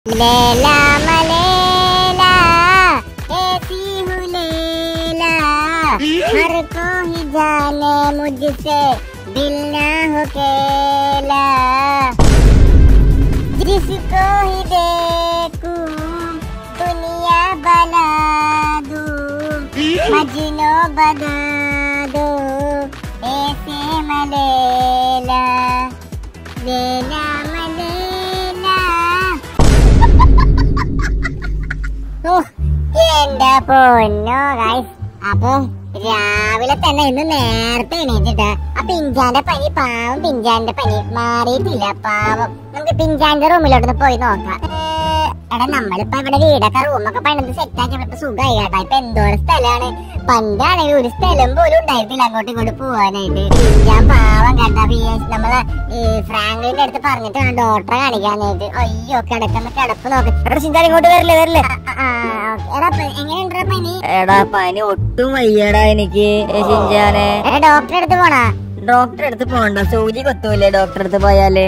लैला मलेला ऐसी हूँ लैला हर कोई जाने मुझसे दिल ना हो केला जिसको ही देखूं दुनिया बना दूं मजनू बना दूं ऐसे मलेला लेला मलेला ഓ, എന്റെ പൊന്നോ ഗൈസ് അപ്പൊ രാവിലെ തന്നെ ഇന്ന് നേരത്തെ എണീറ്റിട്ട് ആ പിഞ്ചാന്റെ പനി പാവം പിഞ്ചാന്റെ പനി മാറിയിട്ടില്ല പാവം നമുക്ക് പിഞ്ചാന്റെ റൂമിലോട്ട് പോയി നോക്കാം ഏ, എടാ നമ്മളിപ്പോ ഇവിടെ വീടൊക്കെ റൂമൊക്കെ പണിത് സെറ്റാക്കി ഇപ്പൊ സുഖമായി കേട്ടാ ഇപ്പൊ എന്തോരം സ്ഥലമാണ് പണ്ടാണെങ്കിൽ ഒരു സ്ഥലം പോലും ഉണ്ടായിട്ടില്ല അങ്ങോട്ടും ഇങ്ങോട്ട് പോവാനായിട്ട് പിഞ്ചാൻ പാവം കേട്ടാ പി എസ് നമ്മള് ഈ ഫ്രാങ്ക്ലിന്റെ അടുത്ത് പറഞ്ഞിട്ടാണ് ഡോക്ടറെ കാണിക്കാനായിട്ട് അയ്യോ കിടക്കുന്ന കിടപ്പ് നോക്ക് എടാ ചിന്താൻ ഇങ്ങോട്ട് വരില്ലേ വരില്ലേ എടാ പ- എങ്ങനെയുണ്ടെടാ പനി എടാ പനി ഒട്ടും വയ്യടാ എനിക്ക് ഏ ഷിൻജാനെ എടാ ഡോക്ടറെ അടുത്ത് പോണാ ഡോക്ടറെ അടുത്ത് പോണ്ട സൂചി കൊത്തൂലേ ഡോക്ടറെ അടുത്ത് പോയാല്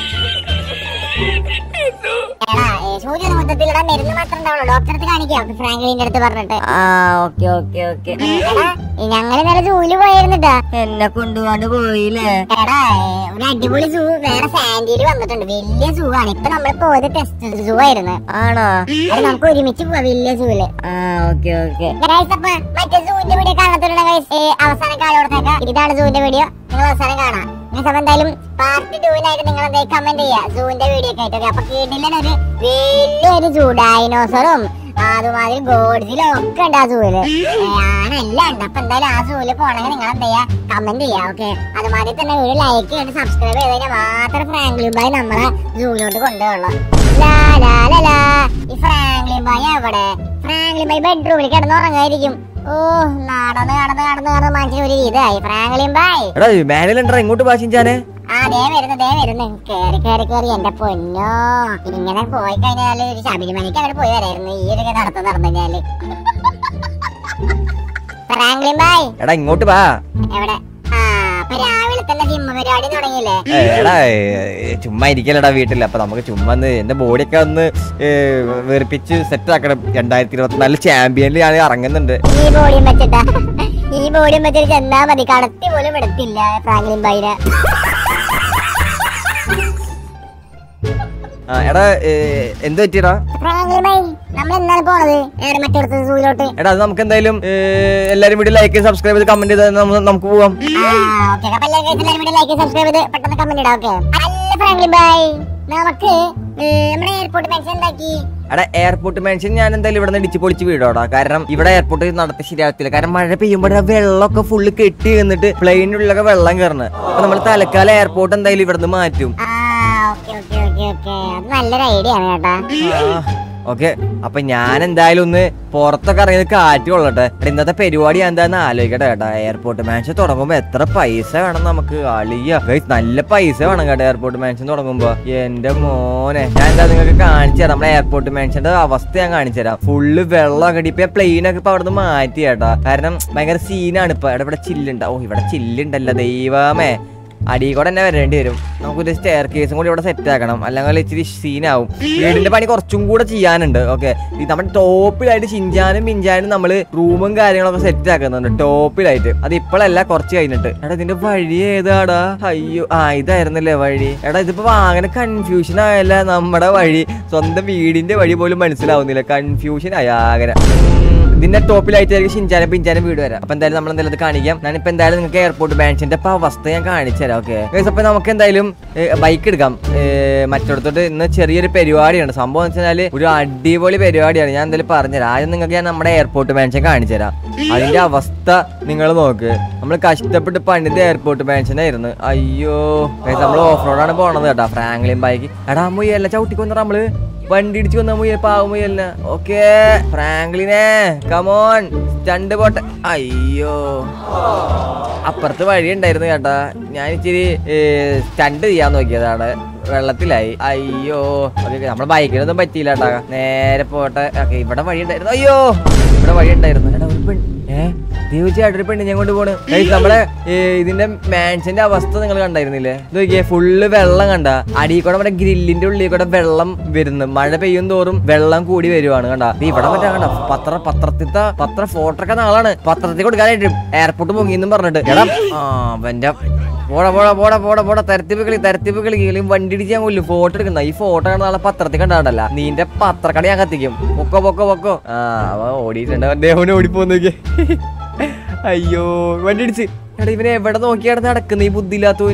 എടാ ഏ, സൂചി ഒന്നും മൊത്തത്തിലടാ മരുന്ന് മാത്രം ഉണ്ടാവുള്ളൂ ഡോക്ടറെ അടുത്ത് കാണിക്കാം ഫ്രാങ്ക്ലിന്റെ അടുത്ത് പറഞ്ഞിട്ട് ആ ഓക്കെ ഓക്കെ ഓക്കെ എടാ ഞങ്ങൾ ഇന്നലെ ജൂലി പോയിരുന്നിട്ടാ എന്നെ കൊണ്ടുപോകാണ്ട് പോയില്ലേ എടാ ഏ, ഒരു അടിപൊളി സൂ വേറെ സാൻഡിയിൽ വന്നിട്ടുണ്ട് വലിയ സൂ ആണ് ഇപ്പൊ നമ്മൾ പോയത് ടെസ്റ്റ് സൂ ആയിരുന്നു ആണോ അത് നമുക്ക് ഒരുമിച്ച് പോവാം വലിയ സൂല് ആ ഓക്കെ ഓക്കെ ഗൈസ് അപ്പൊ മറ്റേ സൂവിന്റെ വീഡിയോ കാണാത്തുള്ള ഗൈസ് അവസാനം കാലോടത്തേക്ക് ഇതാണ് സൂവിന്റെ വീഡിയോ നിങ്ങൾ അവസാനം കാണാം ഗൈസ് അപ്പൊ എന്തായാലും പാർട്ട് ടൂവിനായിട്ട് നിങ്ങൾ എന്തായാലും കമന്റ് ചെയ്യാ സൂവിന്റെ വീഡിയോ ഒക്കെ ആയിട്ട് അപ്പൊ കീഴിലെ ഒരു വലിയൊരു സൂ ഡൈനോസറും അതുമാതിരി ഗോഡ്സിലും ഒക്കെ ഉണ്ട് ആ സൂവില് ആണെല്ലാം ഉണ്ട് അപ്പൊ എന്തായാലും ആ സൂവില് പോണെങ്കിൽ നിങ്ങൾ എന്താ ചെയ്യാ കമന്റ് ചെയ്യാ ഓക്കെ അതുമാതിരി തന്നെ ഒരു ലൈക്ക് ചെയ്ത് സബ്സ്ക്രൈബ് ചെയ്ത് കഴിഞ്ഞാൽ മാത്രം ഫ്രാങ്ക്ലിൻ ബായ് നമ്മളെ സൂവിലോട്ട് കൊണ്ടുപോകുള്ളൂ ലാ ലാ ലാ ലാ ഈ ഫ്രാങ്ക്ലിൻ ബായ് എവിടെ ഫ്രാങ്ക്ലിൻ ബായ് ബെഡ്റൂമിൽ കിടന്നുറങ്ങായിരിക്കും ഓ നടന്ന് നടന്ന് നടന്ന് നടന്ന് മനുഷ്യൻ ഒരു ഇതായി ഫ്രാങ്ക്ലിൻ ബായ് എടാ മേനലുണ്ടാ ഇങ്ങോട്ട് ഭാഷിച്ചാനെ ആ ദേ വരുന്നു ദേ വരുന്നു കേറി കേറി കേറി എന്റെ പൊന്നോ ഇങ്ങനെ പോയി കഴിഞ്ഞാല് ഒരു ശബരിമലയ്ക്ക് അങ്ങനെ പോയി വരായിരുന്നു ഈ ഒരു നടത്തം നടന്നു കഴിഞ്ഞാല് ഫ്രാങ്ക്ലിൻ ബായ് എടാ ഇങ്ങോട്ട് വാ എവിടെ ആ അപ്പൊ രാവിലെ തന്നെ ജിമ്മ് പരിപാടി തുടങ്ങിയില്ലേ ഏ, എടാ ഏ, ചുമ്മാ ഇരിക്കലടാ വീട്ടിൽ അപ്പൊ നമുക്ക് ചുമ്മാ ഒന്ന് എന്റെ ബോഡിയൊക്കെ ഒന്ന് ഏ, വെറുപ്പിച്ച് സെറ്റ് ആക്കണം രണ്ടായിരത്തി ഇരുപത്തിനാല് ചാമ്പ്യനിൽ ഞാൻ ഇറങ്ങുന്നുണ്ട് ഈ ബോഡിയും വെച്ചിട്ടാ ഈ ബോഡിയും വെച്ചിട്ട് ചെന്നാ മതി കടത്തി പോലും എടുത്തില്ല ഫ്രാങ്ക്ലിൻ ബായിനെ ആ, എടാ ഏ, എന്ത് പറ്റിയടാ ഫ്രാങ്ക്ലിൻ ബായ് നമ്മൾ എന്നാണ് പോണത് നേരെ മറ്റടുത്ത സൂയിലോട്ട് എടാ അത് നമുക്ക് എന്തായാലും ഏ, എല്ലാരും വീഡിയോ ലൈക്ക് സബ്സ്ക്രൈബ് ചെയ്ത് കമന്റ് ചെയ്ത് നമ്മ- നമുക്ക് പോവാം ആ, ഓക്കേ. അപ്പൊ എല്ലാവരും guys എല്ലാവരും കൂടി like, subscribe ചെയ്ത് പെട്ടെന്ന് comment ഇടാം, ഓക്കേ? അല്ല ഫ്രാങ്ക്ലിൻ ബായ്, നമുക്ക് ഏ, നമ്മുടെ എയർപോർട്ട് മെൻഷൻ എന്താക്കി എടാ എയർപോർട്ട് മെൻഷൻ ഞാൻ എന്തായാലും ഇവിടെ നിന്ന് ഇടിച്ച് പൊളിച്ച് വീടോടാ കാരണം ഇവിടെ എയർപോർട്ട് നടത്തി ശരിയാകത്തില്ല കാരണം മഴ പെയ്യുമ്പോൾ വെള്ളമൊക്കെ ഫുള്ള് കെട്ടി നിന്നിട്ട് പ്ലെയിനുള്ളിലൊക്കെ വെള്ളം കയറണം അപ്പൊ നമ്മൾ തലക്കാലം എയർപോർട്ട് എന്തായാലും ഇവിടെ നിന്ന് മാറ്റും ആ ഓക്കെ ഓക്കെ ഓക്കെ ഓക്കെ അത് നല്ലൊരു ഐഡിയ ആണ് കേട്ടാ ഓക്കെ അപ്പൊ ഞാൻ എന്തായാലും ഒന്ന് പുറത്തൊക്കെ ഇറങ്ങിയത് കാറ്റ് കൊള്ളട്ടെ എടാ, ഇന്നത്തെ പരിപാടി ഞാൻ എന്താന്ന് ആലോചിക്കട്ടെ കേട്ടോ എയർപോർട്ട് മാൻഷൻ തുടങ്ങുമ്പോ എത്ര പൈസ വേണം നമുക്ക് അളിയ ഗൈസ് നല്ല പൈസ വേണം കേട്ടോ എയർപോർട്ട് മാൻഷൻ തുടങ്ങുമ്പോ എന്റെ മോനെ ഞാൻ എന്താ നിങ്ങൾക്ക് കാണിച്ചു തരാം നമ്മുടെ എയർപോർട്ട് മാൻഷന്റെ അവസ്ഥ ഞാൻ കാണിച്ചു തരാം ഫുള്ള് വെള്ളം ഇപ്പൊ പ്ലെയിൻ ഒക്കെ ഇപ്പൊ അവിടുന്ന് മാറ്റി കേട്ടാ കാരണം ഭയങ്കര സീനാണ് ഇപ്പൊ ഇവിടെ ഇവിടെ ചില്ലുണ്ട് ഓ ഇവിടെ ചില്ലുണ്ടല്ലോ ദൈവമേ അടിയിൽ കൂടെ തന്നെ വരേണ്ടി വരും നമുക്കൊരു സ്റ്റെയർ കേസും കൂടി ഇവിടെ സെറ്റ് ആക്കണം അല്ലെങ്കിൽ ഇച്ചിരി സീനാവും വീടിന്റെ പണി കുറച്ചും കൂടെ ചെയ്യാനുണ്ട് ഓക്കെ ഈ നമ്മുടെ ടോപ്പിലായിട്ട് ചിഞ്ചാനും പിഞ്ചാനും നമ്മള് റൂമും കാര്യങ്ങളൊക്കെ സെറ്റ് ആക്കുന്നുണ്ട് ടോപ്പിലായിട്ട് അത് ഇപ്പോഴല്ല കുറച്ച് കഴിഞ്ഞിട്ട് എടാ ഇതിന്റെ വഴി ഏതാടാ അയ്യോ ആ ഇതായിരുന്നല്ലേ വഴി എടാ ഇതിപ്പോ വാങ്ങന കൺഫ്യൂഷൻ ആയല്ല നമ്മുടെ വഴി സ്വന്തം വീടിന്റെ വഴി പോലും മനസ്സിലാവുന്നില്ല കൺഫ്യൂഷൻ ആയി ആകെ ഉം, ഇതിന്റെ ടോപ്പിലായിട്ടായിരിക്കും ഷിൻചാനും പിഞ്ചാനും വീട് വരാം അപ്പൊ എന്തായാലും നമ്മൾ എന്തായാലും ഇത് കാണിക്കാം ഞാനിപ്പോ എന്തായാലും നിങ്ങൾക്ക് എയർപോർട്ട് ബാൻസിന്റെ ഇപ്പൊ അവസ്ഥ ഞാൻ കാണിച്ചു തരാം ഓക്കെ അപ്പൊ നമുക്ക് എന്തായാലും ബൈക്ക് എടുക്കാം ഏ, മറ്റിടത്തോട്ട് ഇന്ന് ചെറിയൊരു പരിപാടിയാണ് സംഭവം എന്ന് വെച്ചാല് ഒരു അടിപൊളി പരിപാടിയാണ് ഞാൻ എന്തായാലും പറഞ്ഞുതരാം ആദ്യം നിങ്ങൾക്ക് ഞാൻ നമ്മുടെ എയർപോർട്ട് മാൻഷൻ കാണിച്ചു തരാം അതിന്റെ അവസ്ഥ നിങ്ങൾ നോക്ക് നമ്മൾ കഷ്ടപ്പെട്ട് പണിത് എയർപോർട്ട് മാൻഷനായിരുന്നു അയ്യോ നമ്മൾ ഓഫ് റോഡാണ് പോണത് കേട്ടോ ഫ്രാങ്ക്ലിൻ ബൈക്ക് എടാ മുയല്ല ചവിട്ടിക്കൊന്ന നമ്മള് വണ്ടി ഇടിച്ചു വന്ന മുയൽ പാവ മുയലിന് ഓക്കേ ഫ്രാങ്ക്ലിനെ കമോൺ സ്റ്റണ്ട് പോട്ടെ അയ്യോ അപ്പുറത്ത് വഴി ഉണ്ടായിരുന്നു ചേട്ടാ ഞാൻ ഇച്ചിരി സ്റ്റണ്ട് ചെയ്യാൻ നോക്കിയതാണ് വെള്ളത്തിലായി അയ്യോ ഓക്കെ നമ്മുടെ ബൈക്കിനൊന്നും പറ്റിയില്ല കേട്ടാ നേരെ പോട്ടെ ഓക്കെ ഇവിടെ വഴി ഉണ്ടായിരുന്നു അയ്യോ ഇവിടെ വഴി ഉണ്ടായിരുന്നു എടാ ഒരു പെൺ ഏഹ് തീർച്ചയായിട്ടും പെണ്ണിനെ കൊണ്ട് പോണ് Guys, നമ്മളെ ഏ, ഇതിന്റെ മാൻഷന്റെ അവസ്ഥ നിങ്ങൾ കണ്ടായിരുന്നില്ലേ ഇത് നോക്കിയേ ഫുള്ള് വെള്ളം കണ്ട അടിയിൽ കൂടെ നമ്മുടെ ഗ്രില്ലിന്റെ ഉള്ളിൽ കൂടെ വെള്ളം വരുന്നു മഴ പെയ്യും തോറും വെള്ളം കൂടി വരുവാണ് കണ്ട ദേ ഇവിടെ മറ്റേ കണ്ട പത്ര പത്രത്തിത്തെ പത്ര ഫോട്ടോ ഒക്കെ നാളാണ് പത്രത്തിൽ കൊടുക്കാനായിട്ട് എയർപോർട്ട് പൊങ്ങിയെന്നും പറഞ്ഞിട്ട് എടാ ആ അവന്റെ പോടാ പോടാ പോടാ പോടാ പോടാ തരത്തിപ്പ് കളി തരത്തിപ്പ് കളി കളി വണ്ടി ഇടിച്ച് ഞാൻ കൊല്ലും ഫോട്ടോ എടുക്കുന്ന ഈ ഫോട്ടോ കണ്ട നാളെ പത്രത്തിൽ കണ്ടാണ്ടല്ല നീന്റെ പത്രക്കട ഞാൻ കത്തിക്കും പൊക്കോ പൊക്കോ പൊക്കോ ആ അവൻ ഓടിയിട്ടുണ്ട് അവന്റെ അവന് ഓടിപ്പോന്നേക്ക് അയ്യോ വണ്ടി ഇടിച്ച് എടാ ഇവനെ എവിടെ നോക്കിയാണ് നടക്കുന്ന ഈ ബുദ്ധിയില്ലാത്തവൻ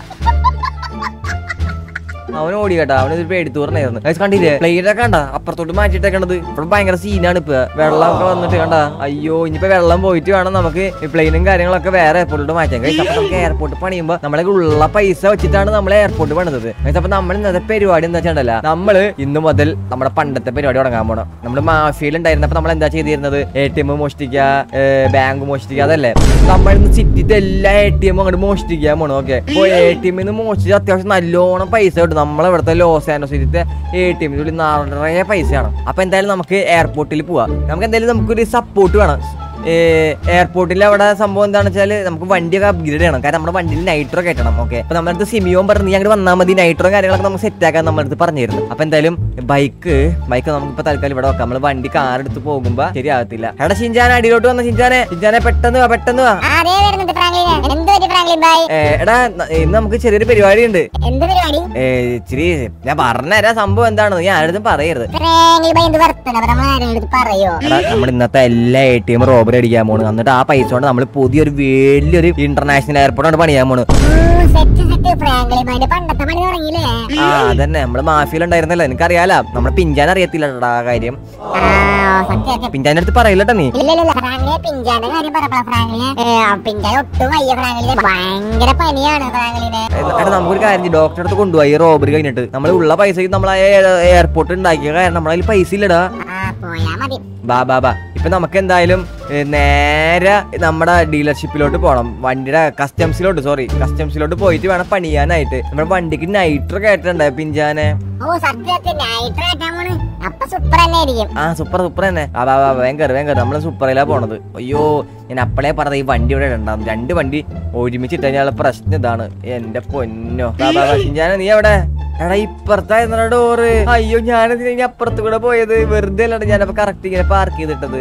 അവൻ ഓടി കേട്ടാ അവനൊരു പേടിത്തു പറഞ്ഞായിരുന്നു Guys, കണ്ടില്ലേ പ്ലെയിനൊക്കെ കണ്ട അപ്പുറത്തോട്ട് മാറ്റിട്ടേക്കണത് ഇവിടെ ഭയങ്കര സീനാണ് ഇപ്പൊ വെള്ളമൊക്കെ വന്നിട്ട് കണ്ട അയ്യോ ഇനിയിപ്പോ വെള്ളം പോയിട്ട് വേണം നമുക്ക് ഈ പ്ലെയിനും കാര്യങ്ങളൊക്കെ വേറെ എയർപോർട്ടിലോട്ട് മാറ്റാൻ കഴിയും അപ്പൊ നമുക്ക് എയർപോർട്ട് പണിയുമ്പോ നമ്മളെ ഉള്ള പൈസ വെച്ചിട്ടാണ് നമ്മൾ എയർപോർട്ട് പണിതത് Guys, അപ്പൊ നമ്മൾ ഇന്നത്തെ പരിപാടി എന്താ വെച്ചാൽ നമ്മള് ഇന്ന് മുതൽ നമ്മുടെ പണ്ടത്തെ പരിപാടി തുടങ്ങാൻ പോണം നമ്മൾ മാഫിയിൽ ഉണ്ടായിരുന്നപ്പോ നമ്മൾ എന്താ ചെയ്തിരുന്നത് എ ടി എം മോഷ്ടിക്കുക ബാങ്ക് മോഷ്ടിക്കുക അതല്ലേ നമ്മൾ ഇന്ന് സിറ്റിത്തെ എല്ലാ എ ടി എമ്മും അങ്ങോട്ട് മോഷ്ടിക്കാൻ പോണം ഓക്കെ അപ്പൊ എ ടി എമ്മിൽ നിന്ന് മോഷ്ടിച്ച് അത്യാവശ്യം നല്ലോണം പൈസ കിട്ടും നമ്മളെ ഇവിടുത്തെ ലോസ് ആൻഡോസിറ്റിത്തെ എ ടി എമ്മിനുള്ളിൽ നിറയെ പൈസയാണ് അപ്പൊ എന്തായാലും നമുക്ക് എയർപോർട്ടിൽ പോവാം നമുക്ക് എന്തായാലും നമുക്കൊരു സപ്പോർട്ട് വേണം എയർപോർട്ടിൽ അവിടെ സംഭവം എന്താണെന്ന് വെച്ചാൽ നമുക്ക് വണ്ടിയൊക്കെ അപ്ഗ്രേഡ് ചെയ്യണം കാരണം നമ്മുടെ വണ്ടിയിൽ നൈട്രോ കയറ്റണം ഓക്കെ അപ്പൊ നമ്മുടെ അടുത്ത് സിമിയോൻ പറഞ്ഞ് നീ അങ്ങോട്ട് വന്നാൽ മതി നൈട്രോ കാര്യങ്ങളൊക്കെ നമുക്ക് സെറ്റ് ആക്കാൻ നമ്മുടെ അടുത്ത് പറഞ്ഞിരുന്നു അപ്പൊ എന്തായാലും ബൈക്ക് ബൈക്ക് നമുക്ക് ഇപ്പൊ തൽക്കാലം ഇവിടെ വെക്കാം നമ്മൾ വണ്ടി കാർ എടുത്ത് പോകുമ്പോ ശരിയാകത്തില്ല എടാ ഷിഞ്ചാൻ അടിയിലോട്ട് വന്ന ഷിഞ്ചാനെ ഷിഞ്ചാനെ പെട്ടെന്ന് വാ പെട്ടെന്ന് വാ ആ, അതേ വരുന്നുണ്ട് ഫ്രാങ്ക്ലിന് എന്ത് പറ്റി ഫ്രാങ്ക്ലിൻ ബായ് ഏ, എടാ ന- ഇന്ന് നമുക്ക് ചെറിയൊരു പരിപാടി ഉണ്ട് എന്ത് പരിപാടി ഇച്ചിരി ഞാൻ പറഞ്ഞുതരാം സംഭവം എന്താണെന്ന് ഞാൻ ആരുടെ പറയരുത് ഫ്രാങ്ക്ലിൻ ബായ് എന്ത് വർത്തന നമ്മൾ ആരെയും എടുത്ത് പറയോ എടാ നമ്മൾ ഇന്നത്തെ എല്ലാ എ ടി എം റോബറി അടിക്കാൻ പോണ് എന്നിട്ട് ആ പൈസ കൊണ്ട് നമ്മൾ പുതിയൊരു വലിയൊരു ഇന്റർനാഷണൽ എയർപോർട്ടാണ് പണിയാൻ പോണ് സെറ്റ് സെറ്റ് ഫ്രാങ്ക്ലിൻ ബായിന്റെ പണ്ടത്തെ പണി തുടങ്ങിയില്ലേ ആ അതന്നെ നമ്മള് മാഫിയിൽ ഉണ്ടായിരുന്നല്ലോ എനിക്കറിയാലോ നമ്മുടെ പിഞ്ചാൻ അറിയത്തില്ല ആ കാര്യം ആ സത്യം സത്യം പിഞ്ചാന്റെ അടുത്ത് പറയില്ലട്ടോ നീ ഇല്ല ഇല്ല, ഇല്ല ഫ്രാങ്ക്ലിനെ പിഞ്ചാന്റെ കാര്യം പറഞ്ഞപ്പോ ഫ്രാങ്ക്ലിനെ ഏ, ആ പിഞ്ചാൻ ഒട്ടും വയ്യ ഫ്രാങ്ക്ലിനെ ഭയങ്കര പനിയാണ് ഫ്രാങ്ക്ലിനെ എടാ നമുക്കൊരു കാര്യം ചെയ്യ്, ഡോക്ടറെ അടുത്ത് കൊണ്ടുപോയി റോബറി കഴിഞ്ഞിട്ട് നമ്മൾ ഉള്ള പൈസക്ക് നമ്മൾ ആ എയർപോർട്ട് ഉണ്ടാക്കിയ കാരണം നമ്മളതിൽ പൈസ ഇല്ലടാ ആ പോയാ മതി ബാ ബാ ബാ ഇപ്പൊ നമുക്ക് എന്തായാലും ഏ, നേരെ നമ്മുടെ ഡീലർഷിപ്പിലോട്ട് പോകണം വണ്ടിയുടെ കസ്റ്റംസിലോട്ട് സോറി കസ്റ്റംസിലോട്ട് പോയിട്ട് വേണം പണിയാനായിട്ട് നമ്മുടെ വണ്ടിക്ക് നൈട്രോ കയറ്റണ്ടേ പിഞ്ചാനെ ഓ സത്യം സത്യം നൈറ്റ് ആക്കാൻ പോണ് അപ്പൊ സൂപ്പർ തന്നെ ആയിരിക്കും ആ സൂപ്പർ സൂപ്പർ തന്നെ ആ ബാ ബാ ഭയങ്കര ഭയങ്കര നമ്മള് സൂപ്പറിലാ പോണത് അയ്യോ ഞാൻ അപ്പളേ പറഞ്ഞത് ഈ വണ്ടി ഇവിടെ ഉണ്ടാവും രണ്ട് വണ്ടി ഒരുമിച്ച് ഇട്ടാൽ പ്രശ്നം ഇതാണ് എന്റെ പൊന്നോ ബാ ബാ ബാ ഷിൻജാനെ നീ എവിടെ എടാ ഇപ്പുറത്തായിരുന്ന ഡോറ് അയ്യോ ഞാനതിന് ഇനി അപ്പുറത്ത് കൂടെ പോയത് വെറുതെ അല്ലാണ്ട് ഞാനപ്പോ കറക്റ്റ് ഇങ്ങനെ പാർക്ക് ചെയ്തിട്ടത്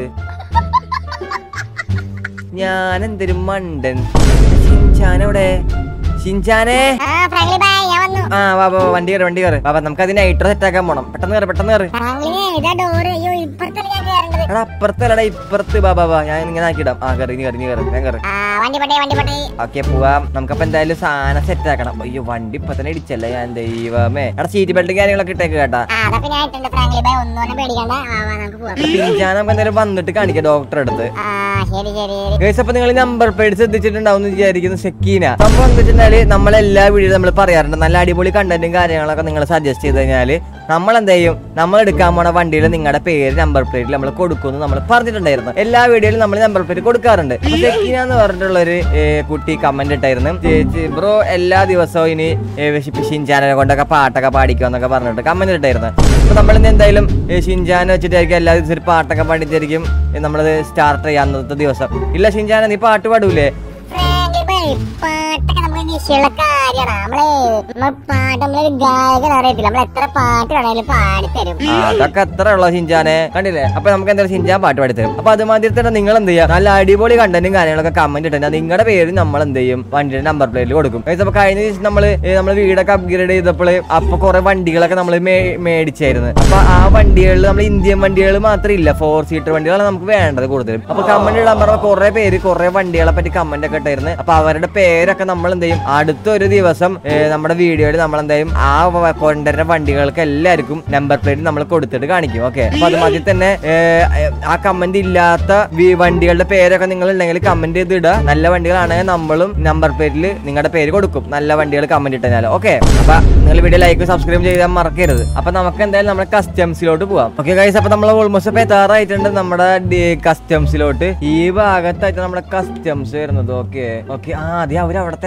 ഞാൻ എന്തൊരു മണ്ടൻ ഷിൻചാൻ എവിടെ ഷിൻചാനെ ആ ഫ്രാങ്ക്ലിൻ ബായ് ഞാൻ വന്നു ആ വാ വാ വാ, വണ്ടി കയറി വണ്ടി കയറി ബാബാ നമുക്ക് അതിന് നൈട്രോ സെറ്റ് ആക്കാൻ പോണം പെട്ടെന്ന് കയറി പെട്ടെന്ന് കയറി ഫ്രാങ്ക്ലിനെ ഇതാ ഡോറ് അയ്യോ ഇപ്പുറത്തല്ല ഞാൻ കയറേണ്ടത് എടാ അപ്പുറത്തല്ലടാ ഇപ്പുറത്ത് ബാ ബാ ബാ ഞാൻ ഇങ്ങനെ ആക്കിയിടാം ആ കയറി നീ കയറി നീ കയറി ഞാൻ കയറി ആ വണ്ടി പട്ടേ വണ്ടി പട്ടേ ഓക്കെ പോവാം നമുക്കപ്പോ എന്തായാലും സാധനം സെറ്റ് ആക്കണം അയ്യോ വണ്ടി ഇപ്പൊ തന്നെ ഇടിച്ചല്ലേ ഞാൻ ദൈവമേ എടാ സീറ്റ് ബെൽറ്റ് കാര്യങ്ങളൊക്കെ ഇട്ടേക്ക് കേട്ടാ ആ അതൊക്കെ ഞാൻ ഇട്ടുണ്ട് ഫ്രാങ്ക്ലിൻ ബായ് ഒന്നും പേടിക്കണ്ട ആ വാ നമുക്ക് പോവാം പിഞ്ചാൻ നമുക്ക് എന്തായാലും വന്നിട്ട് കാണിക്കാം ഡോക്ടറെ അടുത്ത് ആ ശരി ശരി ഗൈസ് അപ്പൊ നിങ്ങൾ നമ്പർ പ്ലേറ്റ് ശ്രദ്ധിച്ചിട്ടുണ്ടാവും എന്ന് വിചാരിക്കുന്നു സെക്കീന സംഭവം എന്താ വെച്ചാല് നമ്മളെല്ലാ വീഡിയോ നമ്മൾ പറയാറുണ്ട് നല്ല അടിപൊളി കണ്ടന്റും കാര്യങ്ങളൊക്കെ നിങ്ങൾ സജസ്റ്റ് ചെയ്ത് കഴിഞ്ഞാല് നമ്മൾ എന്ത് ചെയ്യും നമ്മൾ എടുക്കാൻ പോണ വണ്ടിയിൽ നിങ്ങളുടെ പേര് നമ്പർ പ്ലേറ്റിൽ നമ്മൾ കൊടുക്കുമെന്ന് നമ്മൾ പറഞ്ഞിട്ടുണ്ടായിരുന്നു എല്ലാ വീഡിയോയിലും നമ്മൾ നമ്പർ പ്ലേറ്റ് കൊടുക്കാറുണ്ട് അപ്പൊ സെക്കീന എന്ന് പറഞ്ഞിട്ടുള്ള ഒരു കുട്ടി കമന്റ് ഇട്ടായിരുന്നു ചേച്ചി ബ്രോ എല്ലാ ദിവസവും ഇനി ഷിൻചാനെ കൊണ്ടൊക്കെ പാട്ടൊക്കെ പാടിക്കുമെന്നൊക്കെ പറഞ്ഞിട്ട് കമന്റ് ഇട്ടായിരുന്നു അപ്പൊ നമ്മൾ ഇന്ന് എന്തായാലും ഷിൻചാനെ വെച്ചിട്ടായിരിക്കും എല്ലാ ദിവസവും ഒരു പാട്ടൊക്കെ പാടിച്ചായിരിക്കും നമ്മളത് സ്റ്റാർട്ട് ചെയ്യാൻ അന്നത്തെ ദിവസം ഇല്ല ഷിൻചാന നീ പാട്ട് പാടൂലേ ഫ്രാങ്ക്ലിൻ ബായ് പാട്ടൊക്കെ നമുക്ക് നിശ്ചയുള്ള കാര്യമാണ് നമ്മളെ നമ്മൾ പാട്ട് നമ്മളൊരു ഗായകൻ അറിയത്തില്ല നമ്മൾ എത്ര പാട്ട് വേണേലും പാടിത്തരും ആ, അതൊക്കെ അത്ര ഉള്ള ഷിൻചാനെ കണ്ടില്ലേ അപ്പൊ നമുക്ക് എന്തായാലും ഷിൻചാൻ പാട്ട് പാടിത്തരും അപ്പൊ അതുമാതിരി തന്നെ നിങ്ങൾ എന്ത് ചെയ്യുക നല്ല അടിപൊളി കണ്ടന്റും കാര്യങ്ങളൊക്കെ കമന്റ് ഇട്ടാൽ നിങ്ങളുടെ പേര് നമ്മൾ എന്ത് ചെയ്യും വണ്ടിയുടെ നമ്പർ പ്ലേറ്റിൽ കൊടുക്കും Guys, അപ്പൊ കഴിഞ്ഞ ദിവസം നമ്മള് നമ്മൾ വീടൊക്കെ അപ്ഗ്രേഡ് ചെയ്തപ്പോൾ അപ്പൊ കുറെ വണ്ടികളൊക്കെ നമ്മൾ മേടിച്ചായിരുന്നു അപ്പൊ ആ വണ്ടികളിൽ നമ്മൾ ഇന്ത്യൻ വണ്ടികൾ മാത്രമില്ല ഫോർ സീറ്റർ വണ്ടികളാണ് നമുക്ക് വേണ്ടത് കൂടുതലും അപ്പൊ കമന്റ് ഇടാൻ പറഞ്ഞ കുറെ പേര് കുറെ വണ്ടികളെ പറ്റി കമന്റ് ഒക്കെ ഇട്ടായിരുന്നു അപ്പൊ അവരുടെ പേരൊക്കെ നമ്മൾ എന്ത് ചെയ്യും അടുത്തൊരു ദിവസം ഏ, നമ്മുടെ വീഡിയോയിൽ നമ്മൾ എന്ത് ചെയ്യും ആ വ- കൊണ്ടുവരുന്ന വണ്ടികൾക്ക് എല്ലാവർക്കും നമ്പർ പ്ലേറ്റ് നമ്മൾ കൊടുത്തിട്ട് കാണിക്കും ഓക്കെ അപ്പൊ അത് മതി തന്നെ ഏ, ആ കമന്റ് ഇല്ലാത്ത വി- വണ്ടികളുടെ പേരൊക്കെ നിങ്ങൾ ഉണ്ടെങ്കിൽ കമന്റ് ചെയ്ത് ഇടുക നല്ല വണ്ടികളാണെങ്കിൽ നമ്മളും നമ്പർ പ്ലേറ്റിൽ നിങ്ങളുടെ പേര് കൊടുക്കും നല്ല വണ്ടികൾ കമന്റ് ഇട്ടാൽ ഓക്കെ അപ്പൊ നിങ്ങൾ വീഡിയോ ലൈക്ക് സബ്സ്ക്രൈബ് ചെയ്യാൻ മറക്കരുത് അപ്പൊ നമുക്ക് എന്തായാലും നമ്മുടെ കസ്റ്റംസിലോട്ട് പോവാം ഓക്കെ ഗൈസ് അപ്പൊ നമ്മൾ ഓൾമോസ്റ്റ് ഇപ്പൊ എത്താറായിട്ടുണ്ട് നമ്മുടെ കസ്റ്റംസിലോട്ട് ഈ ഭാഗത്തായിട്ട് നമ്മുടെ കസ്റ്റംസ് വരുന്നത് ഓക്കെ ഓക്കെ ആ അതെ അവർ അവിടെ തന്നെ നിൽക്കുന്നുണ്ട്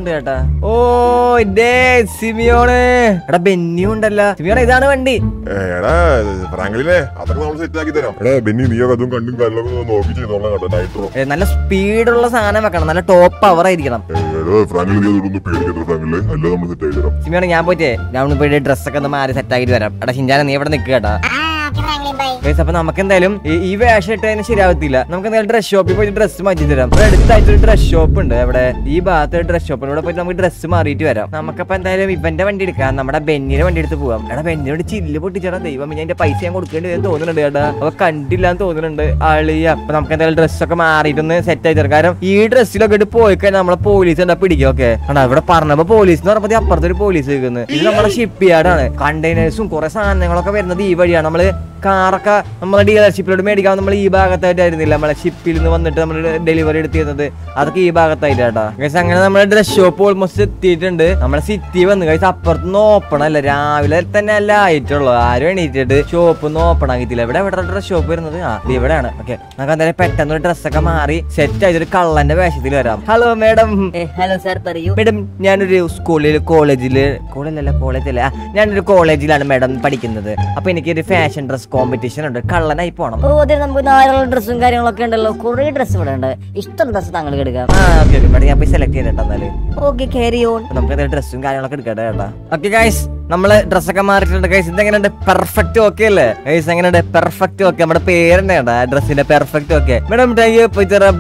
വരുന്നുണ്ട് ചേട്ടാ ഓ ഇതേ സിമിയോണ് എടാ ബെന്നിയും ഉണ്ടല്ലോ സിമിയോണ ഇതാണ് വണ്ടി ഏ, എടാ ഫ്രാങ്ക്ലിനെ അതൊക്കെ നമ്മൾ സെറ്റ് ആക്കി തരാം എടാ ബെന്നി നീ അതും കണ്ടും കാര്യങ്ങളൊക്കെ ഒന്ന് നോക്കി ചെയ്തോളാം കേട്ടോ നൈട്രോ ഏ, നല്ല സ്പീഡുള്ള സാധനം വെക്കണം നല്ല ടോപ്പ് പവർ ആയിരിക്കണം എടാ ഫ്രാങ്ക്ലി നീ അതൊന്നും പേടിക്കണ്ട ഫ്രാങ്ക്ലി അല്ല നമ്മൾ സെറ്റ് ആക്കി തരാം സിമിയോണ ഞാൻ പോയിട്ടേ ഞാൻ ഒന്ന് പോയിട്ട് ഡ്രസ്സൊക്കെ ഒന്ന് മാറി സെറ്റ് ആക്കിട്ട് വരാം എടാ ഷിൻജാന നീ ഇവിടെ നിൽക്കുക കേട്ടാ ആ ഓക്കെ ഫ്രാങ്ക്ലിൻ ബൈ ഗൈസ് അപ്പൊ നമുക്ക് എന്തായാലും ഈ- ഈ വേഷം ഇട്ടതിന് ശരിയാവത്തില്ല നമുക്ക് എന്തായാലും ഡ്രസ് ഷോപ്പിൽ പോയിട്ട് ഡ്രസ്സ് മാറ്റി തരാം ഇവിടെ അടുത്തായിട്ട് ഒരു ഡ്രസ് ഷോപ്പ് ഉണ്ട് അവിടെ ഈ ഭാഗത്ത് ഡ്രസ് ഷോപ്പ് ഇവിടെ പോയിട്ട് നമുക്ക് ഡ്രസ്സ് മാറിയിട്ട് വരാം നമുക്കപ്പോ എന്തായാലും ഇവന്റെ വണ്ടി എടുക്കാം നമ്മുടെ ബെന്നിയുടെ വണ്ടി എടുത്ത് പോവാം എടാ ബെന്നിയോട് ചില്ല് പൊട്ടിച്ചേടാ ദൈവം ഞാൻ എന്റെ പൈസ ഞാൻ കൊടുക്കേണ്ടി വരും തോന്നുന്നുണ്ട് ചേട്ടാ അപ്പൊ കണ്ടില്ല എന്ന് തോന്നുന്നുണ്ട് ആളിയ അപ്പൊ നമുക്ക് എന്തായാലും ഡ്രസ്സൊക്കെ മാറിയിട്ടൊന്ന് സെറ്റ് ആയി തരാം കാരണം ഈ ഡ്രസ്സിലൊക്കെ ഇട്ട് പോയി കഴിഞ്ഞാൽ നമ്മളെ പോലീസ് എന്താ പിടിക്കും ഓക്കെ ആണോ ഇവിടെ പറഞ്ഞപ്പോ പോലീസ് എന്ന് പറഞ്ഞപ്പോ അപ്പുറത്ത് ഒരു പോലീസ് നിൽക്കുന്നത് ഇത് നമ്മുടെ ഷിപ്പ് യാർഡാണ് കണ്ടെയ്നേഴ്സും കുറെ സാധനങ്ങളൊക്കെ വരുന്നത് ഈ വഴിയാണ് നമ്മള് കാറൊക്കെ നമ്മളെ ഡീലർഷിപ്പിലോട്ട് മേടിക്കാൻ നമ്മൾ ഈ ഭാഗത്തായിട്ടായിരുന്നില്ല നമ്മളെ ഷിപ്പിൽ നിന്ന് വന്നിട്ട് നമ്മൾ ഡെലിവറി എടുത്തിരുന്നത് അതൊക്കെ ഈ ഭാഗത്തായിട്ടാ ഗൈസ് അങ്ങനെ നമ്മുടെ ഡ്രസ് ഷോപ്പ് ഓൾമോസ്റ്റ് എത്തിയിട്ടുണ്ട് നമ്മളെ സിറ്റി വന്ന് ഗൈസ് അപ്പുറത്തുനിന്ന് ഓപ്പൺ അല്ല രാവിലെ തന്നെ അല്ല ആയിട്ടുള്ളൂ ആരും എണീറ്റിട്ട് ഷോപ്പ് ഒന്ന് ഓപ്പൺ ആക്കിയിട്ടില്ല ഇവിടെ എവിടെ ഡ്രസ് ഷോപ്പ് വരുന്നത് ആ ഇത് ഇവിടെയാണ് ഓക്കെ നമുക്ക് എന്തായാലും പെട്ടെന്ന് ഒരു ഡ്രസ്സൊക്കെ മാറി സെറ്റ് ആയിട്ടൊരു കള്ളന്റെ വേഷത്തിൽ വരാം ഹലോ മേഡം ഹലോ സാർ പറയൂ മേഡം ഞാനൊരു സ്കൂളിൽ കോളേജില് കോളേജിലല്ല കോളേജില്ല ഞാനൊരു കോളേജിലാണ് മേഡം പഠിക്കുന്നത് അപ്പൊ എനിക്കൊരു ഫാഷൻ ഡ്രസ് കോമ്പറ്റീഷൻ ഉണ്ട് കള്ളനായി പോണം ഓ അതെ നമുക്ക് നാലുള്ള ഡ്രസ്സും കാര്യങ്ങളൊക്കെ ഉണ്ടല്ലോ കുറെ ഡ്രസ്സ് ഇവിടെ ഉണ്ട് ഇഷ്ടം ഡ്രസ്സ് താങ്കൾക്ക് എടുക്കാം ആ ഓക്കെ ഓക്കെ മേഡം ഞാൻ പോയി സെലക്ട് ചെയ്തിട്ട് എന്നാല് ഓക്കെ ക്യാരി ഓൺ അപ്പൊ നമുക്ക് എന്തെങ്കിലും ഡ്രസ്സും കാര്യങ്ങളൊക്കെ എടുക്കട്ടെ കേട്ടാ ഓക്കെ ഗൈസ് നമ്മള് ഡ്രസ്സൊക്കെ മാറിയിട്ടുണ്ട് ഗൈസ് ഇതെങ്ങനെയുണ്ട് പെർഫെക്റ്റ് ഓക്കെ അല്ലേ ഗൈസ് എങ്ങനെയുണ്ട് പെർഫെക്റ്റ് ഓക്കെ നമ്മുടെ പേര് തന്നെയാണ് ഡ്രസ്സിന്റെ perfect okay madam thank you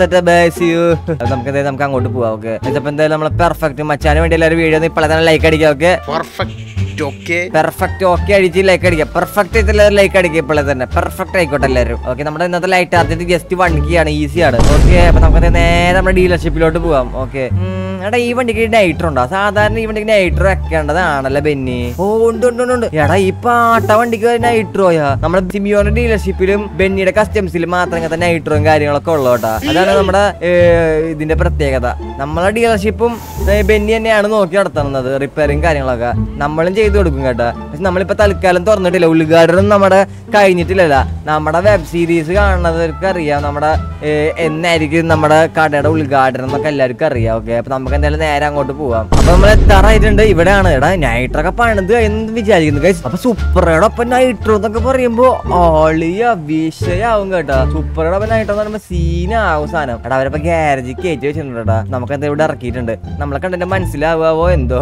നമുക്ക് എന്തായാലും നമുക്ക് അങ്ങോട്ട് പോവാം ഓക്കെ അപ്പൊ എന്തായാലും നമ്മള് പെർഫെക്റ്റ് മച്ചാന് വേണ്ടി എല്ലാവരും വീഡിയോ ഇപ്പോഴെ തന്നെ ലൈക്ക് അടിക്കാം okay perfect okay perfect okay അടിച്ച് ലൈക്ക് അടിക്കുക പെർഫെക്റ്റ് ആയിട്ട് ലൈക്ക് അടിക്കുക ഇപ്പോഴേ തന്നെ പെർഫെക്റ്റ് ആയിക്കോട്ടെ എല്ലാവരും ഓക്കെ നമ്മുടെ ഇന്നത്തെ ലൈറ്റ് ആർജിറ്റ് ജസ്റ്റ് വൺ കീ ആണ് ഈസി ആണ് ഓക്കെ അപ്പൊ നമുക്ക് നേരെ നമ്മുടെ ഡീലർഷിപ്പിലോട്ട് പോവാം ഓക്കെ എടാ ഈ വണ്ടിക്ക് നൈറ്റർ ഉണ്ടോ സാധാരണ ഈ വണ്ടിക്ക് നൈറ്റർ വെക്കേണ്ടതാണല്ലോ ബെന്നി ഓ ഉണ്ട് ഉണ്ട് ഉണ്ട്, ഉണ്ട് എടാ ഈ പാട്ട വണ്ടിക്ക് നൈട്രോയാ നമ്മുടെ സിമിയോന്റെ ഡീലർഷിപ്പിലും ബെന്നിയുടെ കസ്റ്റംസിലും മാത്രം ഇങ്ങനത്തെ നൈട്രോയും കാര്യങ്ങളൊക്കെ ഉള്ളു കേട്ടാ അതാണ് നമ്മുടെ ഏ, ഇതിന്റെ പ്രത്യേകത നമ്മളെ ഡീലർഷിപ്പും ഏ, ബെന്നി തന്നെയാണ് നോക്കി നടത്തുന്നത് റിപ്പയറിങ് കാര്യങ്ങളൊക്കെ നമ്മളും ചെയ്തു കൊടുക്കും കേട്ടാ പക്ഷെ നമ്മളിപ്പോ തൽക്കാലം തുറന്നിട്ടില്ല ഉദ്ഘാടനം നമ്മുടെ കഴിഞ്ഞിട്ടില്ലല്ല നമ്മുടെ വെബ് സീരീസ് കാണുന്നവർക്ക് അറിയാം നമ്മുടെ ഏ, എന്നായിരിക്കും നമ്മുടെ കടയുടെ ഉദ്ഘാടനം എന്നൊക്കെ എല്ലാവർക്കും അറിയാം ഓക്കെ അപ്പൊ നമുക്ക് എന്തായാലും നേരെ അങ്ങോട്ട് പോവാം അപ്പൊ നമ്മൾ എത്താറായിട്ടുണ്ട് ഇവിടെയാണ് എടാ നൈട്രൊക്കെ പണിത് എന്ന് വിചാരിക്കുന്നു guys. അപ്പൊ സൂപ്പറയുടെ ഒപ്പം നൈട്രോ എന്നൊക്കെ പറയുമ്പോ ആളിയ വിഷയാവും കേട്ടാ സൂപ്പറയുടെ ഒപ്പം നൈട്രോ എന്ന് പറയുമ്പോ സീനാവും സാധനം എടാ അവരപ്പോ ഗ്യാരേജിൽ കയറ്റി വെച്ചിട്ടുണ്ട് കേട്ടാ നമുക്ക് എന്താ ഇവിടെ ഇറക്കിയിട്ടുണ്ട് നമ്മളെ കണ്ടിട്ട് മനസ്സിലാവാവോ എന്തോ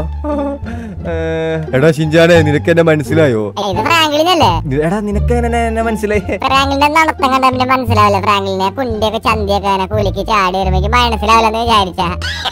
എടാ ഷിൻജാനെ നിനക്ക് എന്നെ മനസ്സിലായോ ഇത് ഫ്രാങ്ക്ലിനല്ലേ എടാ നിനക്ക് എങ്ങനെ എന്നെ മനസ്സിലായി ഫ്രാങ്ക്ലിന്റെ നടത്തം കണ്ട പിന്നെ മനസ്സിലാവില്ല ഫ്രാങ്ക്ലിനെ പുണ്ടിയൊക്കെ ചന്തിയൊക്കെ അങ്ങനെ കുലിക്ക് ചാടി വരുമ്പോ എനിക്ക് മനസ്സിലാവില്ലെന്ന് വിചാരിച്ച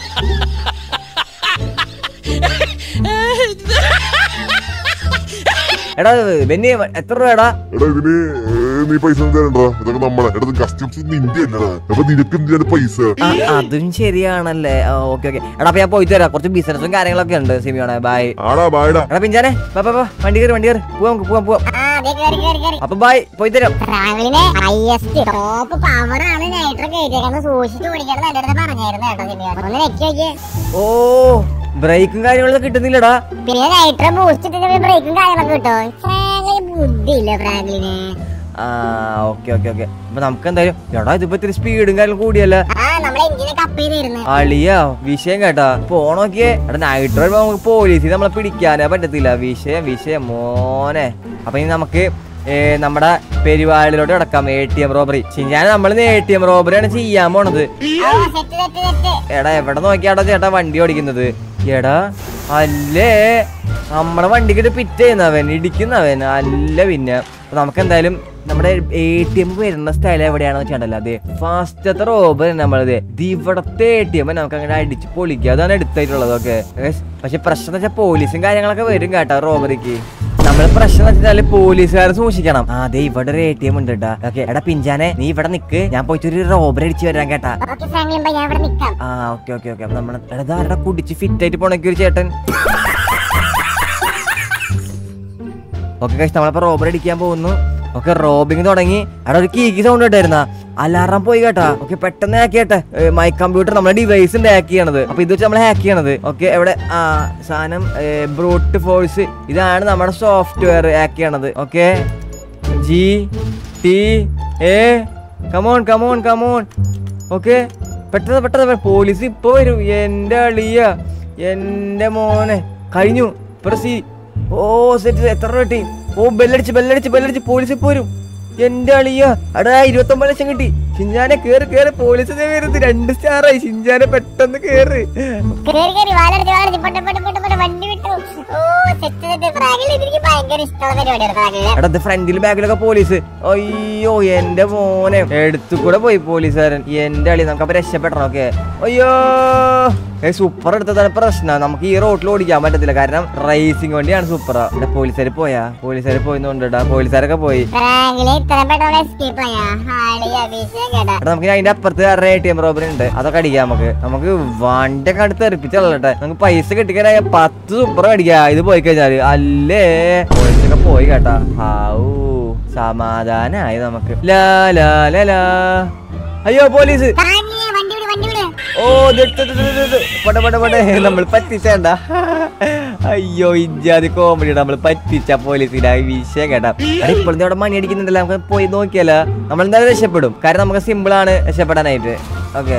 എടാ ബെന്നി എത്ര രൂപടാ എടാ ഇതിന് ഏ, നീ പൈസ ഒന്നും തരണ്ടോ ഇതൊക്കെ നമ്മളെ എടാ കസ്റ്റംസ് നിന്റെ അല്ലടാ അപ്പൊ നിനക്ക് എന്തിനാണ് പൈസ ആ, അതും ശരിയാണല്ലേ ഓക്കെ ഓക്കെ എടാ അപ്പൊ ഞാൻ പോയിട്ട് വരാം കുറച്ച് ബിസിനസ്സും കാര്യങ്ങളൊക്കെ ഉണ്ട് സിമിയോണെ ബൈ ആടാ ബായടാ എടാ പിഞ്ചാനെ ബാ ബാ ബാ വണ്ടി കയറി വണ്ടി കയറി പോവാം നമുക്ക് പോവാം പോവാം ആ അതെ കേറി കേറി കേറി അപ്പൊ ബൈ പോയി തരാം ഫ്രാങ്ക്ലിനെ ഹയസ്റ്റ് ടോപ്പ് പവർ ആണ് നൈട്രോ കയറ്റിയേക്കുന്നത് സൂക്ഷിച്ച് ഓടിക്കണം എന്റെ അടുത്ത് പറഞ്ഞായിരുന്നു കേട്ടോ സിനിമ ഒന്ന് നെക്കി നോക്കിയേ ഓ ബ്രേക്കും കാര്യങ്ങളൊക്കെ കിട്ടുന്നില്ലടാ പിന്നെ നൈട്രോ ബൂസ്റ്റ് ഇട്ടിട്ട് ബ്രേക്കും കാര്യങ്ങളൊക്കെ കിട്ടും ഫ്രാങ്ക്ലിന് ബുദ്ധിയില്ല ഫ്രാങ്ക്ലിന് ആ ഓക്കെ ഓക്കെ ഓക്കെ അപ്പൊ നമുക്ക് എന്തായാലും എടാ ഇതിപ്പോ ഇത്തിരി സ്പീഡും കാര്യം കൂടിയല്ല ആ നമ്മളെ എഞ്ചിനൊക്കെ അപ്പ് ചെയ്തിരുന്നു അളിയാ വിഷയം കേട്ടാ പോണോക്കിയേ എടാ നൈട്രോ നമുക്ക് പോലീസിൽ നമ്മളെ പിടിക്കാനേ പറ്റത്തില്ല വിഷയം വിഷയം മോനെ അപ്പൊ ഇനി നമുക്ക് ഏ, നമ്മുടെ പെരുവാളിലോട്ട് കിടക്കാം എ ടി എം റോബറി ഞാൻ നമ്മൾ എ ടി എം റോബറിയാണ് ചെയ്യാൻ പോണത് ഓ സെറ്റ് സെറ്റ് സെറ്റ് എടാ എവിടെ നോക്കിയാടാ ചേട്ടാ വണ്ടി ഓടിക്കുന്നത് എടാ അല്ലേ നമ്മുടെ വണ്ടിക്കിട്ട് പിറ്റ് ചെയ്യുന്നവൻ ഇടിക്കുന്നവൻ അല്ല പിന്നെ അപ്പൊ നമുക്ക് എന്തായാലും നമ്മുടെ എ ടി എം വരുന്ന സ്ഥലം എവിടെയാണെന്ന് വെച്ചാണ്ടല്ലോ അതെ ഫാസ്റ്റത്തെ റോബർ നമ്മളത് ഇവിടത്തെ എ ടി എം നമുക്ക് അങ്ങനെ അടിച്ച് പൊളിക്കുക അതാണ് എടുത്തായിട്ടുള്ളത് ഓക്കെ പക്ഷെ പ്രശ്നം എന്ന് വെച്ചാൽ പോലീസും കാര്യങ്ങളൊക്കെ വരും കേട്ടോ റോബറിക്ക് നമ്മൾ പ്രശ്നം എന്ന് വെച്ചാല് പോലീസുകാരെ സൂക്ഷിക്കണം ആ, അതെ ഇവിടെ ഒരു എ ടി എം ഉണ്ട് കേട്ടാ ഓക്കെ എടാ പിഞ്ചാനെ നീ ഇവിടെ നിക്ക് ഞാൻ പോയിട്ട് ഒരു റോബർ അടിച്ച് വരാൻ കേട്ടാ ഓക്കെ ഫ്രാങ്ക്ലിൻ ബൈ ഞാൻ ഇവിടെ നിക്കാം ആ ഓക്കെ ഓക്കെ ഓക്കെ അപ്പൊ നമ്മള് എടാ ആരുടെ കുടിച്ച് ഫിറ്റ് ആയിട്ട് പോണൊക്കെ ഒരു ചേട്ടൻ ഓക്കെ കഴിച്ച് നമ്മളിപ്പോ റോബർ അടിക്കാൻ പോകുന്നു ഓക്കെ റോബിങ് തുടങ്ങി അവിടെ ഒരു കീക്ക് സൗണ്ട് കേട്ടായിരുന്ന അലാറം പോയി കേട്ടാ ഓക്കെ പെട്ടെന്ന് ഹാക്ക് ചെയ്യട്ടെ മൈ കമ്പ്യൂട്ടർ നമ്മുടെ ഡിവൈസ് ഉണ്ട് ഹാക്ക് ചെയ്യണത് അപ്പൊ ഇത് വെച്ച് നമ്മൾ ഹാക്ക് ചെയ്യണത് ഓക്കെ എവിടെ ആ സാധനം ബ്രൂട്ട് ഫോഴ്സ് ഇതാണ് നമ്മുടെ സോഫ്റ്റ്വെയർ ഹാക്ക് ചെയ്യണത് okay G T A come on come on come on okay പെട്ടെന്ന് പെട്ടെന്ന് വേ- പോലീസ് ഇപ്പൊ വരും എന്റെ അളിയ എന്റെ മോനെ കഴിഞ്ഞു പ്രസി ഓ സെറ്റ് എത്ര രൂപ കിട്ടി ഓ ബെല്ലടിച്ച് ബെല്ലടിച്ച് ബെല്ലടിച്ച് പോലീസ് പോരും എന്റെ അളിയ അടാ ഇരുപത്തൊമ്പത് ലക്ഷം കിട്ടി ഷിഞ്ചാനെ കേറ് കേറ് പോലീസ് ദേ വരുന്നത് രണ്ട് സ്റ്റാറായി ഷിഞ്ചാനെ പെട്ടെന്ന് കേറ് കേറി കേറി വാലടിച്ച് വാലടിച്ച് പൊട്ടെ പൊട്ടെ പൊട്ടെ പൊട്ടെ വണ്ടി വിട്ടു ഓ സെറ്റ് സെറ്റ് ഫ്രാങ്കിൾ എനിക്ക് ഭയങ്കര ഇഷ്ടമുള്ള പരിപാടിയാണ് ഫ്രാങ്കിള് എടാ ഇത് ഫ്രണ്ടിൽ ബാക്കിലൊക്കെ പോലീസ് അയ്യോ എന്റെ മോനെ എടുത്തു കൂടെ പോയി പോലീസുകാരൻ എന്റെ അളി നമുക്ക് അപ്പൊ രക്ഷപ്പെടണം ഓക്കെ അയ്യോ ഏ സൂപ്പർ എടുത്തതാണ് പ്രശ്നം നമുക്ക് ഈ റോട്ടിൽ ഓടിക്കാൻ പറ്റത്തില്ല കാരണം റേസിംഗ് വണ്ടിയാണ് സൂപ്പർ ഇവിടെ പോലീസുകാർ പോയാ പോലീസുകാർ പോയിന്നുണ്ടാ പോലീസുകാരൊക്കെ പോയി ഫ്രാങ്കിള് ഇത്ര പെട്ടെന്ന് എസ്കേപ്പ് ആയാ ഹാളി അഭിഷേകം കേട്ടാ എടാ നമുക്ക് അതിന്റെ അപ്പുറത്ത് വേറെ എ ടി എം റോബറി ഉണ്ട് അതൊക്കെ അടിക്കാം നമുക്ക് നമുക്ക് വണ്ടിയൊക്കെ അടുത്ത് തെറിപ്പിച്ചല്ലേ നമുക്ക് പൈസ കിട്ടിക്കഴിഞ്ഞാൽ പത്ത് സൂപ്പർ അടിക്കാം ഇത് പോയി കഴിഞ്ഞാല് അല്ലേ പോലീസൊക്കെ പോയി കേട്ടാ ഹാവൂ സമാധാനായി നമുക്ക് ലാ ലാ ലാ ലാ അയ്യോ പോലീസ് ഫ്രാങ്കിളെ വണ്ടി വിട് വണ്ടി വിട് ഓ ദേ, ദേ, ദേ, ദേ, ദേ. പട പട പട നമ്മൾ പറ്റിച്ചേണ്ട അയ്യോ ഇജാതി കോമഡി നമ്മൾ പറ്റിച്ച പോലീസിന്റെ വിഷയം കേട്ടാ ഇപ്പോഴത്തെ അവിടെ മണി അടിക്കുന്നുണ്ടല്ലോ നമുക്ക് പോയി നോക്കിയാലോ നമ്മൾ എന്തായാലും രക്ഷപ്പെടും കാരണം നമുക്ക് സിമ്പിൾ ആണ് രക്ഷപ്പെടാനായിട്ട് ഓക്കെ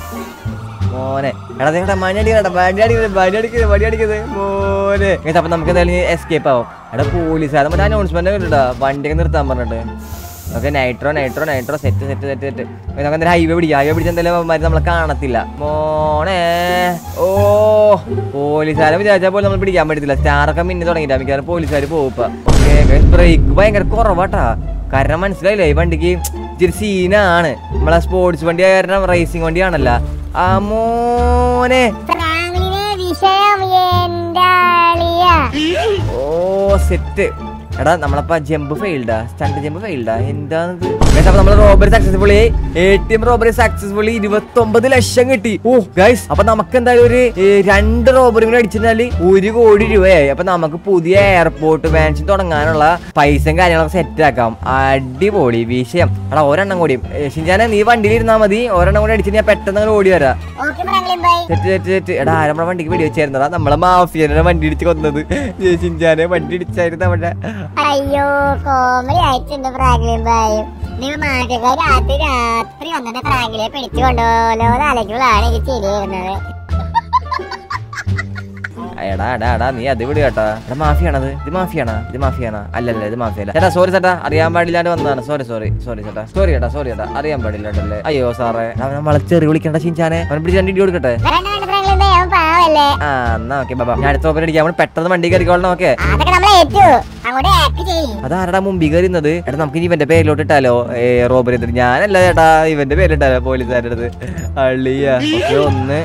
മോനെ എടാ നിങ്ങളുടെ മണി അടിക്കണ മണി അടിക്കുന്നത് മണി അടിക്കുന്നത് മണി അടിക്കുന്നത് മോനെ ഇങ്ങനത്തെ അപ്പൊ നമുക്ക് എന്തായാലും എസ്കേപ്പ് ആവും എടാ പോലീസുകാരൻ മറ്റേ അനൗൺസ്മെന്റ് കണ്ടിട്ടാ വണ്ടിയൊക്കെ നിർത്താൻ പറഞ്ഞിട്ട് okay nitro nitro nitro set set set set നമുക്ക് എന്തായാലും ഹൈവേ പിടിക്കാം ഹൈവേ പിടിച്ച എന്തായാലും അവന്മാര് നമ്മളെ കാണത്തില്ല മോണേ ഓ പോലീസുകാരെ വിചാരിച്ചാൽ പോലും നമ്മൾ പിടിക്കാൻ പറ്റത്തില്ല സ്റ്റാറൊക്കെ മിന്നി തുടങ്ങിയിട്ട് മിക്കവാറും പോലീസുകാർ പോകുമ്പോ ഓക്കെ ബ്രേക്ക് ഭയങ്കര കുറവാട്ടാ കാരണം മനസ്സിലായില്ലേ ഈ വണ്ടിക്ക് ഇച്ചിരി സീനാണ് നമ്മളെ സ്പോർട്സ് വണ്ടി കാരണം റേസിംഗ് വണ്ടിയാണല്ല ആ മോനെ ഫ്രാങ്കിളിനെ വിഷയം എന്റെ അളിയാ ഓ സെറ്റ് എടാ നമ്മളപ്പ ജമ്പ് ഫെയിൽഡാ സ്റ്റണ്ട് ജമ്പ് ഫെയിൽഡാ എന്താണിത് അപ്പൊ നമ്മൾ robbery successfully A T M robbery successfully ഇരുപത്തി ഒമ്പത് ലക്ഷം കിട്ടി ഓ ഗൈസ് അപ്പൊ നമുക്ക് എന്തായാലും ഒരു ഏ, രണ്ട് റോബറി കൂടെ അടിച്ചിരുന്നാല് ഒരു കോടി രൂപയായി അപ്പൊ നമുക്ക് പുതിയ എയർപോർട്ട് മാൻഷൻ തുടങ്ങാനുള്ള പൈസയും കാര്യങ്ങളൊക്കെ സെറ്റ് ആക്കാം അടിപൊളി വിഷയം എടാ ഒരെണ്ണം കൂടി ഷിഞ്ചാനെ നീ വണ്ടിയിൽ ഇരുന്നാ മതി ഒരെണ്ണം കൂടി അടിച്ചിട്ട് ഞാൻ പെട്ടെന്ന് അങ്ങനെ ഓടി വരാം ഓക്കെ ഫ്രാങ്ക്ലിൻ ബൈ തെറ്റ് തെറ്റ് തെറ്റ് എടാ ആരാ നമ്മളെ വണ്ടിക്ക് വെടി വെച്ചായിരുന്നടാ നമ്മളെ മാഫിയനെ വണ്ടി ഇടിച്ച് കൊന്നത് ഷിഞ്ചാനെ വണ്ടി ഇടിച്ചായിരുന്നു നമ്മുടെ അയ്യോ കോമഡി ആയിട്ടുണ്ട് ഫ്രാങ്ക്ലിൻ ബൈ നിങ്ങൾ മാറ്റക്കാർ രാത്രി രാത്രി വന്നിട്ട് ഫ്രാങ്കിലെ പിടിച്ചു കൊണ്ടുപോലോ ആലോചിക്കുമ്പോഴാണ് എനിക്ക് ചിരി വരുന്നത് എടാ എടാ എടാ നീ അത് വിട് കേട്ടാ എടാ മാഫിയാണത് ഇത് മാഫിയാണോ ഇത് മാഫിയാണോ അല്ലല്ല ഇത് മാഫിയല്ല ചേട്ടാ സോറി ചേട്ടാ അറിയാൻ പാടില്ലാണ്ട് വന്നതാണ് സോറി സോറി സോറി ചേട്ടാ സോറി ചേട്ടാ സോറി ചേട്ടാ അറിയാൻ പാടില്ലാണ്ടല്ലേ അയ്യോ സാറേ അവൻ നമ്മളെ ചെറി വിളിക്കണ്ട ഷിൻചാനെ അവൻ പിടിച്ച് രണ്ട് ഇടി കൊടുക്കട്ടെ വേണ്ട വേണ്ട ഫ്രാങ്ക്ലിൻ ബൈ അവൻ പാവല്ലേ ആ എന്നാ ഓക്കെ ബാബാ ഞാൻ അടുത്ത ഓപ്പൺ അടിക്കാം അവൻ പെട്ടെന്ന് വണ്ടി കയറിക്കോളണം ഓക്കെ അതൊക്കെ നമ്മൾ ഏറ്റു അങ്ങോട്ട് ആക്ട് ചെയ്യും അതാരടാ മുമ്പിൽ കയറുന്നത് എടാ നമുക്ക് ഇനി ഇവന്റെ പേരിലോട്ട് ഇട്ടാലോ ഏ റോബറി ചെയ്തിട്ട് ഞാനല്ല ചേട്ടാ ഇവന്റെ പേരിട്ടാലോ പോലീസുകാരുടെ അടുത്ത് അള്ളിയ ഓക്കെ ഒന്ന്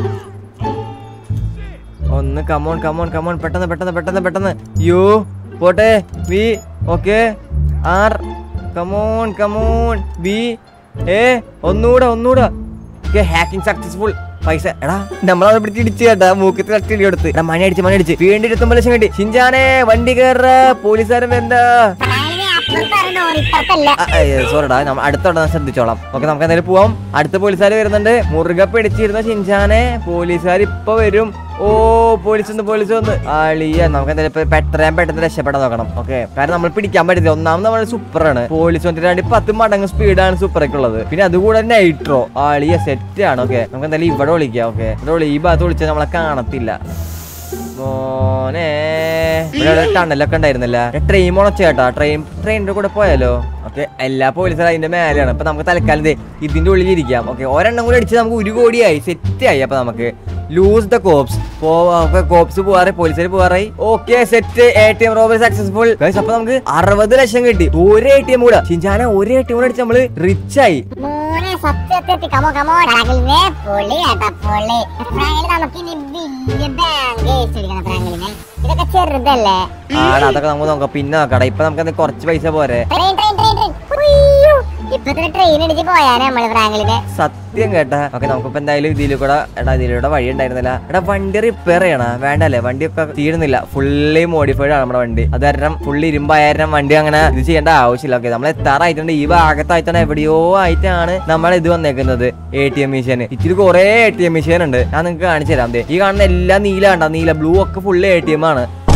ഒന്ന് കമോൺ കമോൺ കമോൺ പെട്ടെന്ന് പെട്ടെന്ന് പെട്ടെന്ന് പെട്ടെന്ന് യു പോട്ടെ V okay R come on come on B A ഒന്നുകൂടെ ഒന്നുകൂടെ ഓക്കെ ഹാക്കിംഗ് സക്സസ്ഫുൾ പൈസ എടാ നമ്മളത് പിടിച്ച് ഇടിച്ച് കേട്ടാ മൂക്കത്തിൽ തട്ടി ഇടി കൊടുത്ത് എടാ മണി അടിച്ച് മണി അടിച്ച് വീണ്ടും ഇരുപത്തൊമ്പത് ലക്ഷം കിട്ടി ഷിഞ്ചാനെ വണ്ടി കയറ പോലീസുകാരൻ എന്താ ഫ്രാങ്ക്ലിനെ അപ്പുറത്താണ് ഇപ്പുറത്തല്ല സോറിടാ നമ്മൾ അടുത്തോടെ ശ്രദ്ധിച്ചോളാം ഓക്കെ നമുക്ക് എന്തായാലും പോവാം അടുത്ത പോലീസുകാർ വരുന്നുണ്ട് മുറുകെ പിടിച്ചിരുന്ന ഷിൻചാനെ പോലീസുകാർ ഇപ്പൊ വരും ഓ പോലീസ് ഒന്ന് പോലീസ് ഒന്ന് ആളിയ നമുക്ക് എന്തായാലും ഇപ്പൊ പെട്ടെന്ന് പെട്ടെന്ന് രക്ഷപ്പെടാൻ നോക്കണം ഓക്കെ കാരണം നമ്മൾ പിടിക്കാൻ പറ്റില്ല ഒന്നാമത് നമ്മൾ സൂപ്പറാണ് പോലീസ് വന്നിട്ട് രണ്ട് പത്ത് മടങ്ങ് സ്പീഡാണ് സൂപ്പറൊക്കെ ഉള്ളത് പിന്നെ അതുകൂടെ നൈട്രോ ആളിയ സെറ്റ് ആണ് ഓക്കെ നമുക്ക് എന്തായാലും ഇവിടെ വിളിക്കാം ഓക്കെ ഇവിടെ വിളി ഈ ഭാഗത്ത് വിളിച്ചാൽ നമ്മളെ കാണത്തില്ല മോനെ ഇവിടെ ടണലൊക്കെ ഉണ്ടായിരുന്നില്ല ട്രെയിൻ മുളച്ച കേട്ടാ ട്രെയിൻ ട്രെയിനിന്റെ കൂടെ പോയാലോ ഓക്കെ എല്ലാ പോലീസുകാരും അതിന്റെ മേലെയാണ് അപ്പൊ നമുക്ക് തൽക്കാലം ദേ ഇതിന്റെ ഉള്ളിൽ ഇരിക്കാം ഓക്കെ ഒരെണ്ണം കൂടി അടിച്ച് നമുക്ക് ഒരു കോടിയായി സെറ്റ് ആയി അപ്പൊ നമുക്ക് ലൂസ് ദ കോപ്സ് കോപ്സ് പോവാറ് പോലീസുകാർ പോവാറായി okay set A T M robbery successful അപ്പൊ നമുക്ക് അറുപത് ലക്ഷം കിട്ടി ഒരു എ ടി എം കൂടെ ചിഞ്ചാന ഒരു എ ടി എം കൂടെ അടിച്ച് നമ്മള് റിച്ച് ആയി മോനെ സത്യത്തിൽ കമോ കമോ ഫ്രാങ്ക്ലിനെ പൊളി കേട്ടാ പൊളി ഫ്രാങ്കിൽ നമുക്ക് ഇനി വലിയ ബാങ്ക് അയച്ചിരിക്കണം ഫ്രാങ്ക്ലിനെ ഇതൊക്കെ ചെറുതല്ലേ ആടാ അതൊക്കെ നമുക്ക് നോക്കാം പിന്നെ നോക്കടാ ഇപ്പൊ നമുക്ക് അത് കുറച്ച് പൈസ പോരെ ട്രെയിൻ ട്രെയിൻ ട്രെയിൻ ട്രെയിൻ ഉയ്യോ. ഇപ്പൊ തന്നെ ട്രെയിൻ അടിച്ച് പോയാനെ നമ്മള് ഫ്രാങ്ക്ലിനെ സത്യം കേട്ടാ ഓക്കെ നമുക്കിപ്പോ എന്തായാലും ഇതിൽ കൂടെ എടാ ഇതിലൂടെ വഴി ഉണ്ടായിരുന്നില്ല എടാ വണ്ടി റിപ്പയർ ചെയ്യണ വേണ്ടല്ലേ വണ്ടി ഒക്കെ തീരുന്നില്ല ഫുള്ളി മോഡിഫൈഡ് ആണ് നമ്മുടെ വണ്ടി അത് കാരണം ഫുള്ളി ഇരുമ്പായിരം വണ്ടി അങ്ങനെ ഇത് ചെയ്യേണ്ട ആവശ്യമില്ല ഓക്കെ നമ്മൾ എത്താറായിട്ടുണ്ട് ഈ ഭാഗത്തായിട്ടാണ് എവിടെയോ ആയിട്ടാണ് നമ്മൾ ഇത് വന്നേക്കുന്നത് എ ടി എം മെഷീൻ ഇച്ചിരി കുറെ എ ടി എം മെഷീൻ ഉണ്ട് ഞാൻ നിങ്ങൾക്ക് കാണിച്ചു തരാം ദേ ഈ കാണുന്ന എല്ലാം നീല കണ്ട നീല ബ്ലൂ ഒക്കെ ഫുള്ള് എ ടി എം ആണ്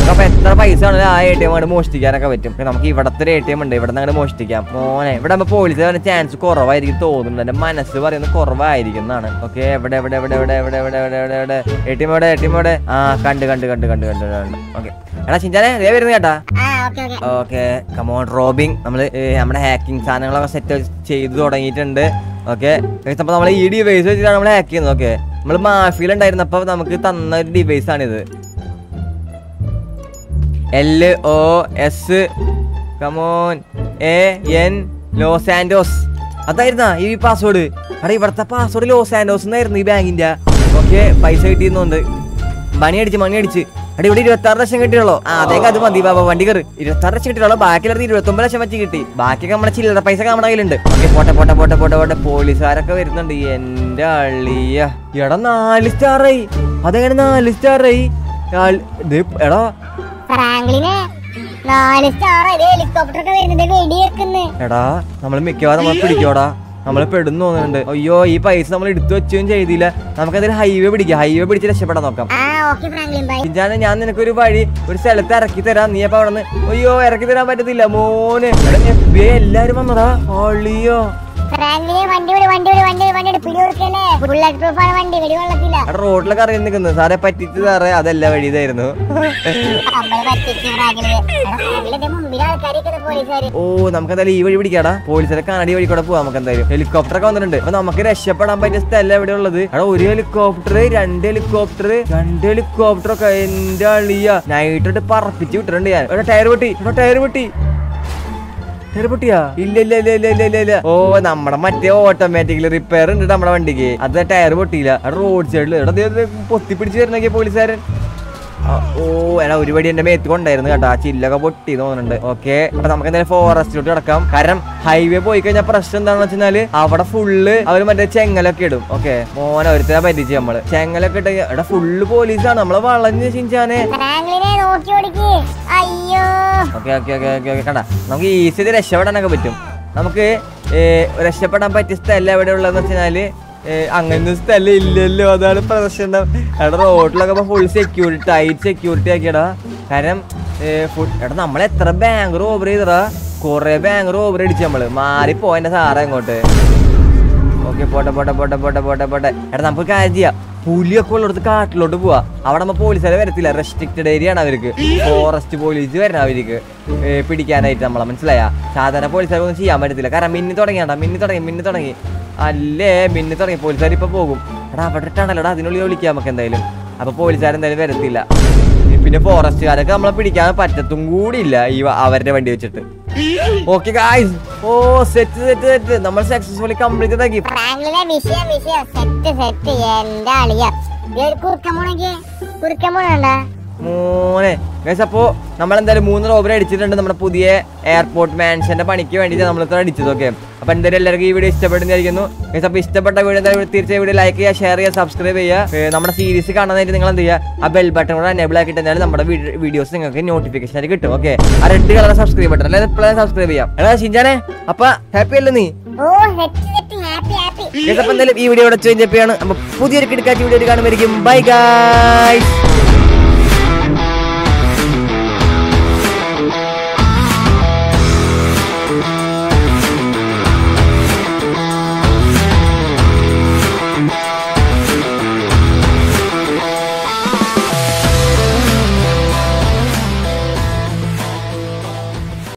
അപ്പൊ എത്ര പൈസ ആണെങ്കിലും ആ എ ടി എം അങ്ങോട്ട് മോഷ്ടിക്കാനൊക്കെ പറ്റും പിന്നെ നമുക്ക് ഇവിടത്തെ ഒരു എ ടി എം ഉണ്ട് ഇവിടെ നിന്ന് അങ്ങോട്ട് മോഷ്ടിക്കാം മോനെ ഇവിടെ ആകുമ്പോൾ പോലീസ് വരാൻ ചാൻസ് കുറവായിരിക്കും തോന്നുന്നുണ്ട് എന്റെ മനസ്സ് പറയുന്നത് കുറവായിരിക്കും എന്നാണ് ഓക്കെ എവിടെ എവിടെ എവിടെ എവിടെ എവിടെ എവിടെ എവിടെ എവിടെ എവിടെ എ ടി എം എവിടെ എ ടി എം എവിടെ ആ കണ്ട് കണ്ട് കണ്ട് കണ്ട് കണ്ട് കണ്ട് ഓക്കെ എടാ ചിഞ്ചാനെ ദേ വരുന്നു കേട്ടാ ആ okay okay okay come on robbing നമ്മൾ നമ്മുടെ ഹാക്കിംഗ് സാധനങ്ങളൊക്കെ സെറ്റ് ചെയ്ത് തുടങ്ങിയിട്ടുണ്ട് ഓക്കെ അപ്പൊ നമ്മൾ ഈ ഡിവൈസ് വെച്ചിട്ടാണ് നമ്മൾ ഹാക്ക് ചെയ്യുന്നത് ഓക്കെ നമ്മൾ മാഫിയിൽ ഉണ്ടായിരുന്നപ്പോൾ നമുക്ക് തന്ന ഒരു ഡിവൈസ് ആണിത് L O S come on A N Los ആൻഡോസ് അതായിരുന്നാ ഈ പാസ്വേഡ് അവിടെ ഇവിടുത്തെ പാസ്വേഡ് ലോസ് ആൻഡോസ് എന്നായിരുന്നു ഈ ബാങ്കിന്റെ ഓക്കെ പൈസ കിട്ടിയിരുന്നുണ്ട് മണി അടിച്ച് മണി അടിച്ച് അടി ഇവിടെ ഇരുപത്തി ആറ് ലക്ഷം കിട്ടിയുള്ളൂ ആ അതേക്ക് അത് മതി ബാബा വണ്ടി കയറി ഇരുപത്തി ആറ് ലക്ഷം കിട്ടിയുള്ളൂ ബാക്കിയുള്ളത് ഇരുപത്തി ഒമ്പത് ലക്ഷം വെച്ച് കിട്ടി ബാക്കിയൊക്കെ നമ്മുടെ ചില്ലറ പൈസ ഒക്കെ നമ്മുടെ കയ്യിലുണ്ട് ഓക്കെ പോട്ടെ പോട്ടെ പോട്ടെ പോട്ടെ പോട്ടെ പോലീസുകാരൊക്കെ വരുന്നുണ്ട് എന്റെ അള്ളിയ എടാ നാല് സ്റ്റാറായി അതെങ്ങനെ നാല് സ്റ്റാറായി എടാ ഫ്രാങ്ക്ലിനെ നാല് സ്റ്റാർ ഹെലികോപ്റ്റർ ഒക്കെ വരുന്നത് വെടി വെക്കുന്നു എടാ നമ്മൾ മിക്കവാറും നമ്മളെ പിടിക്കോടാ നമ്മൾ പെടുന്നു തോന്നുന്നുണ്ട് അയ്യോ ഈ പൈസ നമ്മൾ എടുത്തു വെച്ചും ചെയ്തില്ല നമുക്കതിൽ ഹൈവേ പിടിക്കാം ഹൈവേ പിടിച്ച് രക്ഷപ്പെടാൻ നോക്കാം ആ ഓക്കെ ഫ്രാങ്ക്ലിൻ ബൈ ഞാൻ ഞാൻ നിനക്കൊരു വഴി ഒരു സ്ഥലത്ത് ഇറക്കി തരാം നീ അപ്പൊ അവിടെ നിന്ന് അയ്യോ ഇറക്കി തരാൻ പറ്റത്തില്ല മോന് എഫ് ബി ഐ എല്ലാരും വന്നടാ അളിയോ ഫ്രാങ്ക്ലിനെ വണ്ടി വിട് വണ്ടി വിട് വണ്ടി വിട് വണ്ടി വിട് പിടി കൊടുക്കല്ലേ ബുള്ളറ്റ് പ്രൂഫ് ആണ് വണ്ടി വെടി കൊള്ളത്തില്ല അവിടെ റോഡിലൊക്കെ ഇറങ്ങി നിൽക്കുന്നു സാറെ പറ്റിച്ച് സാറേ അതല്ല വഴി ഇതായിരുന്നു നമ്മള് പറ്റിച്ച് ഫ്രാങ്ക്ലിനെ എടാ, ഫ്രാങ്ക്ലിന്റെ മുമ്പിൽ ആൾക്കാരൊക്കെ പോലീസുകാര് ഓ നമുക്ക് എന്തായാലും ഈ വഴി പിടിക്കാടാ പോലീസിനെ കാണാടി വഴി കൂടെ പോവാം നമുക്ക് എന്തായാലും ഹെലികോപ്റ്റർ ഒക്കെ വന്നിട്ടുണ്ട് അപ്പൊ നമുക്ക് രക്ഷപ്പെടാൻ പറ്റിയ സ്ഥലം എവിടെ ഉള്ളത് അവിടെ ഒരു ഹെലികോപ്റ്റർ രണ്ട് ഹെലികോപ്റ്റർ രണ്ട് ഹെലികോപ്റ്റർ ഒക്കെ എന്റെ അളിയ നൈറ്റ് പറപ്പിച്ച് വിട്ടിട്ടുണ്ട് ഞാൻ ഇവിടെ ടയർ പൊട്ടി ഇവിടെ ടയർ പൊട്ടി ടയർ പൊട്ടിയാ ഇല്ല ഇല്ല ഇല്ല ഇല്ല ഇല്ല ഇല്ല ഇല്ല ഓ നമ്മുടെ മറ്റേ ഓട്ടോമാറ്റിക്കലി റിപ്പയർ ഉണ്ട് നമ്മുടെ വണ്ടിക്ക് അത് ടയർ പൊട്ടിയില്ല അവിടെ റോഡ് സൈഡിൽ ഇവിടെ പൊത്തി പിടിച്ച് വരുന്നൊക്കെ പോലീസുകാരൻ ആ, ഓ എടാ ഒരു പടി എന്റെ മേത്ത് കൊണ്ടായിരുന്നു കേട്ടോ ആ ചില്ലൊക്കെ പൊട്ടി തോന്നുന്നുണ്ട് ഓക്കെ അപ്പൊ നമുക്ക് എന്തായാലും ഫോറസ്റ്റിലോട്ട് കിടക്കാം കാരണം ഹൈവേ പോയി കഴിഞ്ഞാൽ പ്രശ്നം എന്താണെന്ന് വെച്ചാല് അവിടെ ഫുള്ള് അവര് മറ്റേ ചെങ്ങലൊക്കെ ഇടും ഓക്കെ മോനെ ഒരുത്തരാ പറ്റിച്ച് നമ്മള് ചെങ്ങലൊക്കെ ഇട്ട് എടാ ഫുള്ള് പോലീസാണ് നമ്മളെ വളഞ്ഞ് ചിഞ്ചാനെ ഫ്രാങ്ക്ലിനെ നോക്കി ഓടിക്ക് അയ്യോ okay okay okay okay okay കണ്ട നമുക്ക് ഈസി രക്ഷപ്പെടാനൊക്കെ പറ്റും നമുക്ക് ഏ, രക്ഷപ്പെടാൻ പറ്റിയ സ്ഥലം എവിടെ ഉള്ളതെന്ന് വെച്ചാല് ഏ, അങ്ങനത്തെ സ്ഥലം ഇല്ലല്ലോ അതാണ് പ്രശ്നം എടാ റോഡിലൊക്കെ ഫുൾ സെക്യൂരിറ്റി ടൈറ്റ് സെക്യൂരിറ്റി ആക്കിയടാ കാരണം ഏ, ഫുൾ എടാ നമ്മൾ എത്ര ബാങ്ക് റോബർ ചെയ്തടാ കൊറേ ബാങ്ക് റോബർ അടിച്ചു നമ്മള് മാറിപ്പോ എന്റെ സാറേ ഇങ്ങോട്ട് ഓക്കെ പോട്ടെ പോട്ടെ പോട്ടെ പോട്ടെ പോട്ടെ പോട്ടെ എടാ നമുക്ക് ഒരു കാര്യം ചെയ്യാം പുലിയൊക്കെ ഉള്ളിടത്ത് കാട്ടിലോട്ട് പോവാ അവിടെ നമ്മ പോലീസുകാരെ വരത്തില്ല റെസ്ട്രിക്റ്റഡ് ഏരിയ ആണ് അവർക്ക് ഫോറസ്റ്റ് പോലീസ് വരണം അവർക്ക് ഏ, പിടിക്കാനായിട്ട് നമ്മളെ മനസ്സിലായ സാധാരണ പോലീസുകാർക്ക് ഒന്നും ചെയ്യാൻ പറ്റത്തില്ല കാരണം മിന്നി തുടങ്ങിയാണ്ടാ മിന്നി തുടങ്ങി മിന്നി തുടങ്ങി അല്ലേ മിന്നി തുടങ്ങി പോലീസുകാർ ഇപ്പൊ പോകും എടാ അവിടെ ഇട്ടാണല്ലോ എടാ അതിനുള്ളിൽ വിളിക്കാം നമുക്ക് എന്തായാലും അപ്പൊ പോലീസുകാർ എന്തായാലും വരത്തില്ല പിന്നെ ഫോറസ്റ്റുകാരൊക്കെ നമ്മളെ പിടിക്കാൻ പറ്റത്തും കൂടിയില്ല ഈ വ- അവരുടെ വണ്ടി വെച്ചിട്ട് ഓക്കെ ഗായ്സ് ഓ സെറ്റ് സെറ്റ് സെറ്റ് നമ്മൾ സക്സസ്ഫുള്ളി കംപ്ലീറ്റ് ആക്കി ഫ്രാങ്ക്ലിനെ വിഷയം വിഷയം സെറ്റ് സെറ്റ് എന്റെ അളിയ കുറുക്കമോണക്ക് കുറുക്കമോണുണ്ടാ മോനെ ഗൈസ് അപ്പോ നമ്മൾ എന്തായാലും മൂന്ന് റോബറി അടിച്ചിട്ടുണ്ട് നമ്മുടെ പുതിയ എയർപോർട്ട് മാൻഷന്റെ പണിക്ക് വേണ്ടിയിട്ട് നമ്മൾ ഇത്ര അടിച്ചത് ഓക്കെ അപ്പൊ എന്തായാലും എല്ലാവർക്കും ഈ വീഡിയോ ഇഷ്ടപ്പെടുന്നതായിരിക്കുന്നു ഗൈസ് അപ്പൊ ഇഷ്ടപ്പെട്ട വീഡിയോ എന്തായാലും തീർച്ചയായും വീഡിയോ ലൈക്ക് ചെയ്യുക ഷെയർ ചെയ്യുക സബ്സ്ക്രൈബ് ചെയ്യുക ഏ, നമ്മുടെ സീരീസ് കാണാനായിട്ട് നിങ്ങൾ എന്ത് ചെയ്യുക ആ ബെൽ ബട്ടൺ കൂടെ എനേബിൾ ആക്കിയിട്ട് എന്തായാലും നമ്മുടെ വീഡിയോസ് നിങ്ങൾക്ക് നോട്ടിഫിക്കേഷൻ ആയിട്ട് കിട്ടും ഓക്കെ ആ റെഡ് കളർ സബ്സ്ക്രൈബ് ബട്ടൺ അല്ലെങ്കിൽ ഇപ്പോഴും സബ്സ്ക്രൈബ് ചെയ്യാം എടാ ഷിഞ്ചാനെ അപ്പൊ ഹാപ്പി അല്ലേ നീ ഓ set set happy happy guys അപ്പൊ എന്തായാലും ഈ വീഡിയോ ഇവിടെ ചേഞ്ച് ചെയ്യാണ് അപ്പൊ പുതിയൊരു കിടക്കാച്ച വീഡിയോ കാണുമായിരിക്കും ബൈ ഗൈസ്